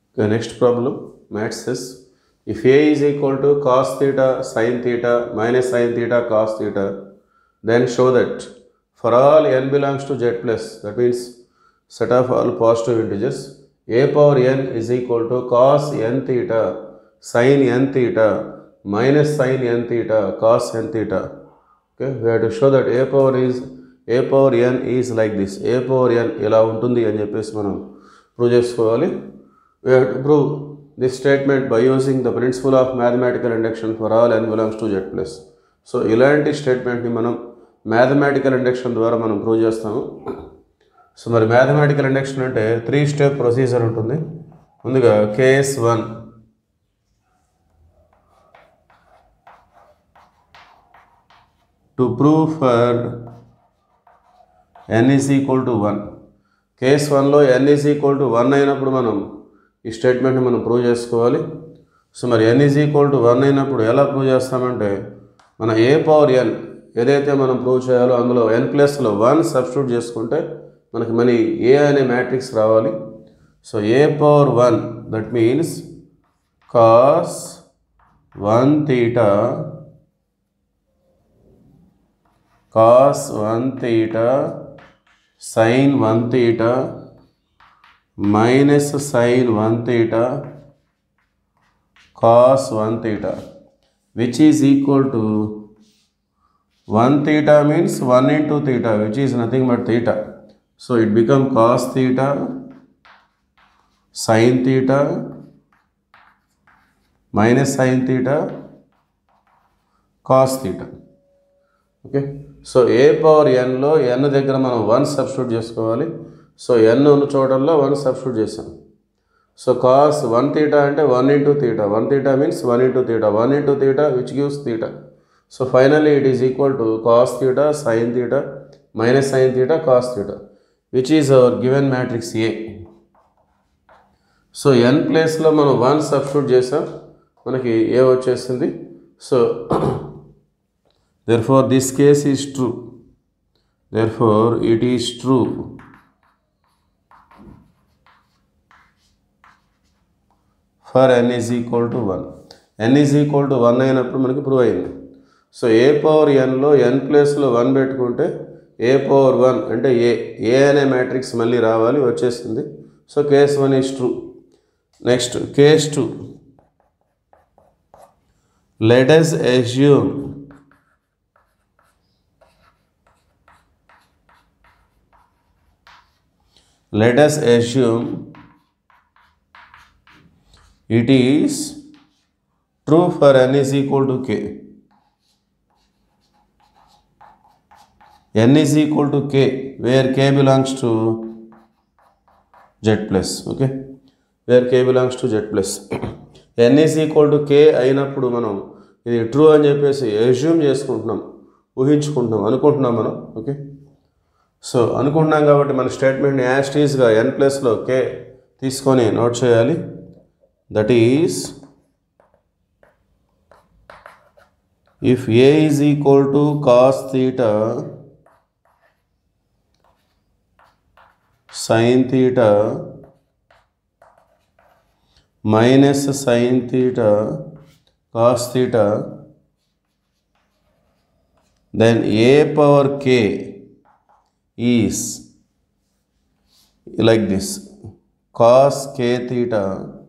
Okay, next problem, maths says if A is equal to cos theta sin theta minus sin theta cos theta, then show that for all n belongs to z plus, that means set of all positive integers, a power n is equal to cos n theta sin n theta minus sin n theta cos n theta. Okay, we have to show that a power is a power n is like this. a power n ఇలా ఉంటుంది అని చెప్పేసి మనం prove చేసుకోవాలి we have to prove this statement by using the principle of mathematical induction for all n belongs to z plus so ఇలాంటి స్టేట్మెంట్ని మనం mathematical induction ద్వారా మనం ప్రూవ్ చేస్తాము సో మరి మ్యాథమెటికల్ ఇండక్షన్ అంటే త్రీ స్టెప్ ప్రొసీజర్ ఉంటుంది ముందుగా case one to prove for n is equal to one case వన్లో n is equal to one అయినప్పుడు మనం ఈ స్టేట్మెంట్ని మనం ప్రూవ్ చేసుకోవాలి సో మరి n is equal to one అయినప్పుడు ఎలా ప్రూవ్ చేస్తామంటే మన ఏ పవర్ ఎన్ ఏదైతే మనం ప్రూవ్ చేయాలో అందులో ఎన్ ప్లస్లో వన్ సబ్స్టిట్యూట్ చేసుకుంటే మనకి మనీ ఏ అనే మ్యాట్రిక్స్ రావాలి so A power one that means cos one theta cos one theta sine one theta minus sine one theta cos one theta which is equal to one theta means one into theta which is nothing but theta so it become cos theta sine theta minus sine theta cos theta okay so A power ఎన్లో n దగ్గర మనం one substitute చేసుకోవాలి so n ఉన్న చోటల్లో one substitute చేసాం so cos one theta అంటే one into theta one theta means one into theta one into theta which gives theta so finally it is equal to cos theta sine theta minus sine theta cos theta which is our given matrix A so n ప్లేస్లో మనం one substitute చేసాం మనకి A వచ్చేసింది so therefore this case is true therefore it is true for n is equal to 1 n is equal to 1 అయినప్పుడు మనకి prove అయింది so A power ఎన్లో ఎన్ ప్లేస్లో వన్ పెట్టుకుంటే ఏ పవర్ వన్ అంటే ఏ ఏ అనే మ్యాట్రిక్స్ మళ్ళీ రావాలి వచ్చేసింది so case one is true next case two let us assume let us assume it is true for n is equal to k n is equal to k where k belongs to z plus okay where k belongs to z plus n is equal to k అయినప్పుడు మనం ఇది true అని చెప్పేసి assume చేసుకుంటున్నాం ఊహించుకుంటున్నాం అనుకుంటున్నాం మనం okay so అనుకుంటున్నాం కాబట్టి మన స్టేట్మెంట్ని యాస్టీస్గా ఎన్ ప్లస్లో కే తీసుకొని నోట్ చేయాలి that is if A is equal to cos theta sine theta minus sine theta cos theta then A power K is like this cos k theta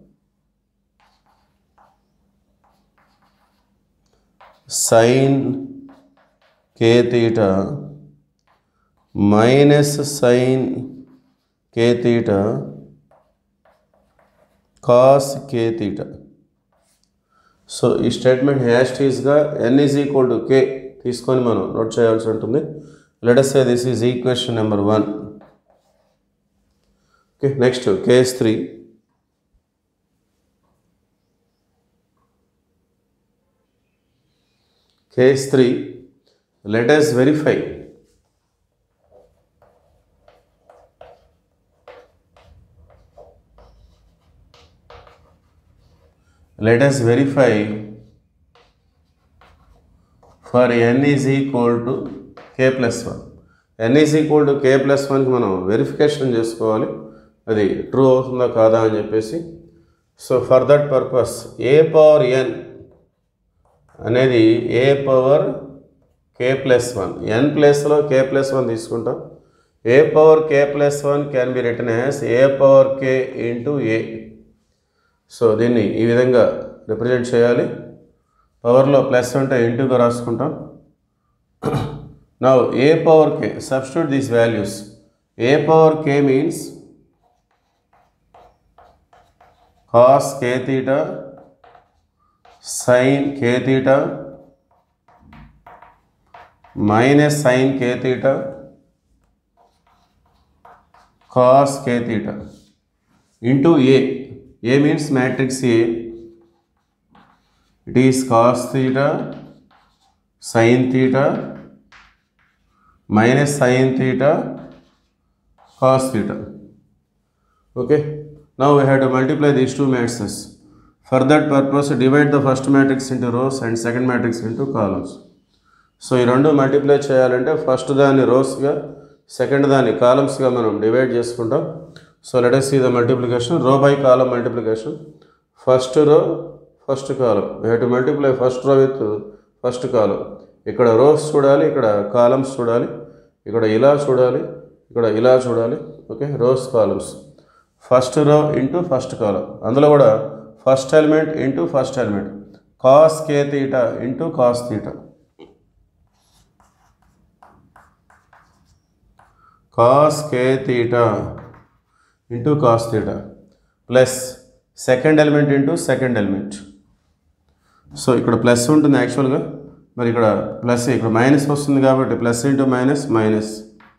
sin k theta minus sin k theta cos k theta so ఈ statement హ్యాస్టీస్గా n is equal to K తీసుకొని మనం note చేయాల్సి ఉంటుంది let us say this is equation number 1 okay next case 3 case 3 let us verify let us verify for n is equal to K plus one n is equal to K plus వన్కి మనం verification చేసుకోవాలి అది true అవుతుందా కాదా అని చెప్పేసి so for that purpose A power n అనేది A power K plus one n ప్లేస్లో కే ప్లస్ వన్ తీసుకుంటాం A power K plus one can be written as A power K into A so దీన్ని ఈ విధంగా రిప్రజెంట్ చేయాలి పవర్లో plus ఉంటే ఇంటూగా రాసుకుంటాం now A power K substitute these values A power K means cos k theta sin k theta minus sin k theta cos k theta into A. A means matrix A. It is cos theta sin theta minus sin theta cos theta. Okay. Now we have to multiply these two matrices. For that purpose, divide the first matrix into rows and second matrix into columns. So ఈ రెండు multiply చేయాలంటే first దాన్ని రోస్గా second దాన్ని కాలమ్స్గా మనం divide చేసుకుంటాం so let us see the multiplication row by column multiplication first row first column we have to multiply first row with first column ఇక్కడ rows చూడాలి ఇక్కడ కాలమ్స్ చూడాలి ఇక్కడ ఇలా చూడాలి ఇక్కడ ఇలా చూడాలి okay rows columns first row into first column అందులో కూడా first element into first element cos k theta into cos theta cos k theta into cos theta plus second element into second element so ఇక్కడ plus ఉంటుంది యాక్చువల్గా మరి ఇక్కడ plus ఇక్కడ minus వస్తుంది కాబట్టి plus into minus minus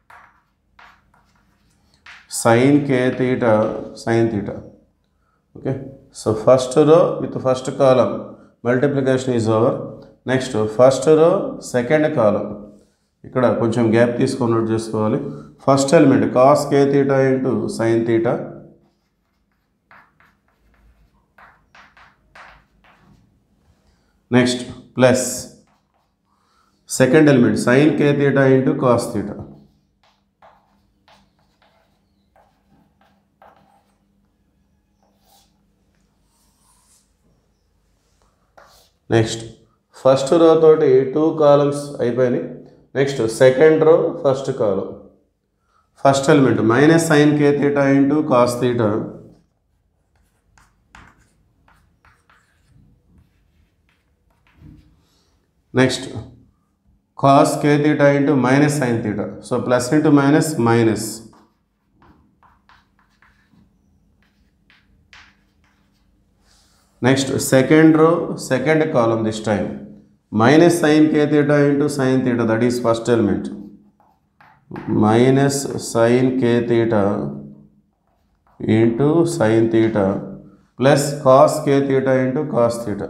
sine k theta sine theta okay so first row with first column multiplication is over next first రో second column ఇక్కడ కొంచెం గ్యాప్ తీసుకొని నోట్ చేసుకోవాలి first element cos k theta into sine theta next plus second element sine k theta into cos theta next first row తోటి two columns అయిపోయినాయి next second row first column first element minus sine k theta into cos theta next cos k theta into minus sine theta so plus into minus minus next second row second column this time minus sine k theta into sine theta that is first element minus sine k theta into sine theta plus cos k theta into cos theta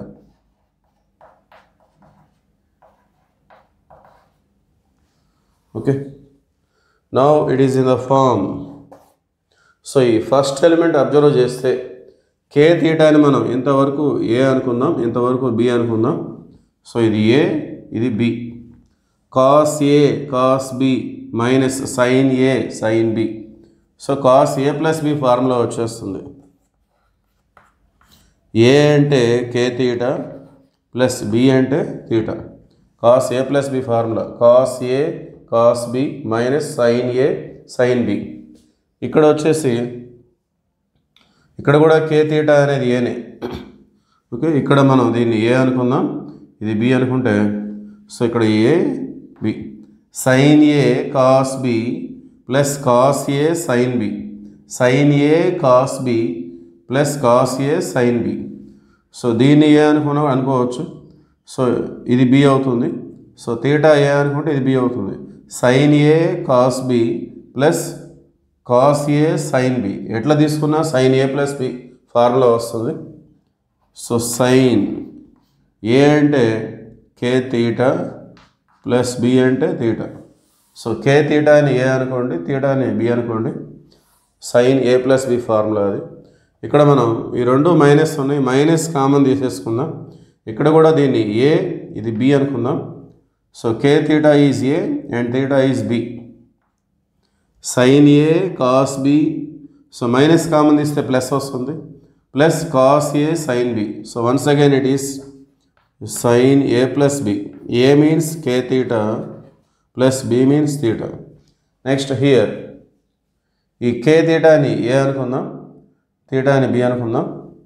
okay now it is in the form so ఈ first element observe చేస్తే k తీటాని మనం ఇంతవరకు ఏ అనుకుందాం ఇంతవరకు B అనుకుందాం so ఇది A ఇది B cos A cos B minus sine A sine B so cos A plus B formula వచ్చేస్తుంది ఏ అంటే కే తీటా ప్లస్ బి అంటే theta cos A plus B formula cos A cos B minus sine A sine B ఇక్కడ వచ్చేసి ఇక్కడ కూడా కే theta అనేది ఏనే okay ఇక్కడ మనం దీన్ని ఏ అనుకుందాం ఇది బి అనుకుంటే సో ఇక్కడ A B sine A cos B plus cos A sine B sine A cos B plus cos A sine B so దీన్ని ఏ అనుకున్నా అనుకోవచ్చు సో ఇది బి అవుతుంది సో తీటా ఏ అనుకుంటే ఇది బి అవుతుంది sine A cos B plus cos A sine B ఎట్లా తీసుకున్నా sine A plus B formula వస్తుంది సో సైన్ ఏ అంటే కే తీటా ప్లస్ బి అంటే తీటా సో కే తీటాని ఏ అనుకోండి తీటాని బి అనుకోండి sine A plus B formula అది ఇక్కడ మనం ఈ రెండు మైనస్ ఉన్నాయి మైనస్ కామన్ తీసేసుకుందాం ఇక్కడ కూడా దీన్ని ఏ ఇది బి అనుకుందాం so k theta is A and theta is B sine A cos B so minus common తీస్తే ప్లస్ వస్తుంది plus cos A sin B. So once again it is sin A plus B. A means k theta plus B means theta. Next here ఈ కే థీటాని A అనుకుందాం థీటాని B అనుకుందాం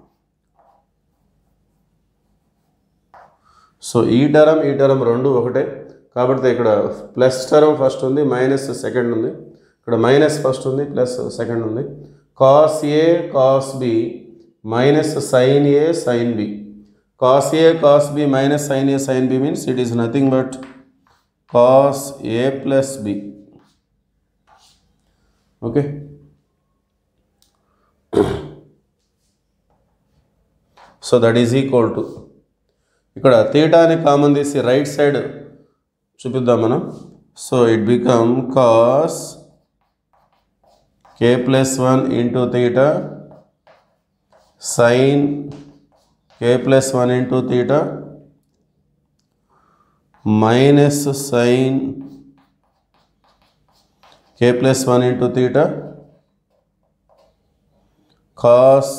so ఈ term ఈ term రెండు ఒకటే కాబట్టి ఇక్కడ ప్లస్ టర్మ్ ఫస్ట్ ఉంది మైనస్ సెకండ్ ఉంది ఇక్కడ మైనస్ ఫస్ట్ ఉంది ప్లస్ సెకండ్ ఉంది cos A cos B minus sine A sine B cos A cos B minus sine A sine B means it is nothing but cos A plus B okay so that is equal to ఇక్కడ థీటాని common తీసి right side చూపిద్దాం మనం so it become cos k plus one into theta sine k plus one into theta minus sine k plus one into theta cos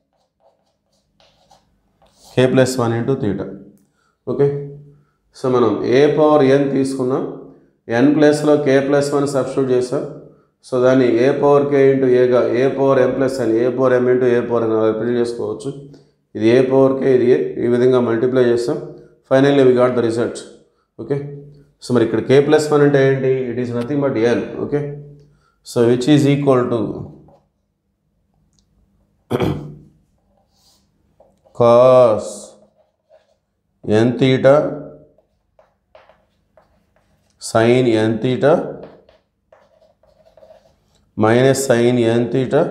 k plus one into theta okay so మనం A power n తీసుకున్నాం n ప్లస్లో k plus one substitute చేసాం so దాన్ని A power K into ఏగా ఏ power m plus అని A power m into A power అని represent చేసుకోవచ్చు ఇది ఏ పవర్ కే ఇది ఏ ఈ విధంగా మల్టిప్లై చేస్తాం finally we got the result okay so మరి ఇక్కడ కే ప్లస్ వన్ అంటే ఏంటి it is nothing but n okay so which is equal to cos n theta sin n theta minus sin n theta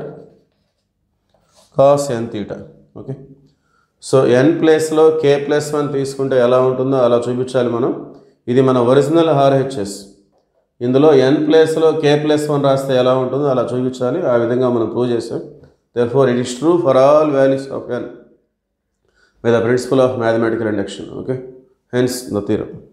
cos n theta okay so n ప్లేస్లో కే plus one తీసుకుంటే ఎలా ఉంటుందో అలా చూపించాలి మనం ఇది మన ఒరిజినల్ ఆర్హెచ్ఎస్ ఇందులో ఎన్ ప్లేస్లో కే ప్లస్ వన్ రాస్తే ఎలా ఉంటుందో అలా చూపించాలి ఆ విధంగా మనం ప్రూవ్ చేసాం therefore it is true for all values of n by the principle of mathematical induction okay hence the theorem